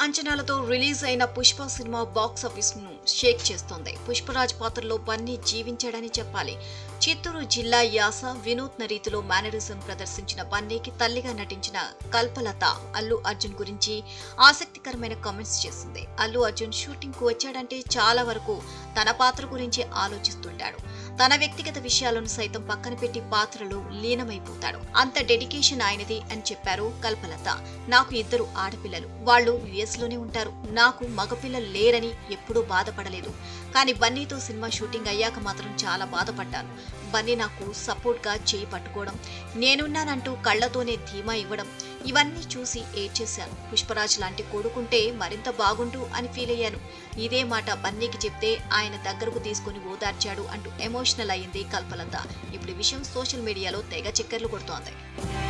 అంచనాలతో రిలీజ్ అయిన Pushpa cinema box office ను షేక్ చేస్తోంది పుష్పరాజ్ పాత్రలో బన్నీ జీవించాడని చెప్పాలి చిత్తూరు జిల్లా యాస వినూత్న రీతిలో మేనరిజం ప్రదర్శించిన బన్నీకి తల్లిగా నటించిన కల్పలత అల్లు అర్జున్ గురించి ఆసక్తికరమైన కామెంట్స్ చేసింది అల్లు అర్జున్ షూటింగ్ కు వచ్చాడంటే చాలా వరకు తన పాత్ర గురించి ఆలోచిస్తుంటాడు తన వ్యక్తిగత విషయాలను సైతం పక్కన పెట్టి పాత్రలో లీనమైపోతాడు అంత డెడికేషన్ ఆయనది అని చెప్పారు కల్పలత నాకు ఇద్దరు ఆడపిల్లలు వాళ్ళు యుఎస్ లోనే ఉంటారు నాకు మగపిల్లలు లేరని ఎప్పుడూ బాధపడలేదు కానీ బన్నీతో సినిమా షూటింగ్ అయ్యాక మాత్రం చాలా బాధపడ్డాను బన్నీ నాకు సపోర్ట్ గా చేయి పట్టుకోవడం నేనున్నానంటూ కళ్లతోనే ధీమా ఇవ్వడం ఇవన్నీ చూసి ఏడ్చేశాను పుష్పరాజ్ లాంటి కొడుకుంటే మరింత బాగుండు అని ఫీల్ అయ్యాను ఇదే మాట బన్నీకి చెప్తే ఆయన దగ్గరకు తీసుకుని ఓదార్చాడు అంటూ ఎమోషనల్ అయింది కల్పలత ఇప్పుడు ఈ విషయం సోషల్ మీడియాలో తెగ చక్కర్లు కొడుతోంది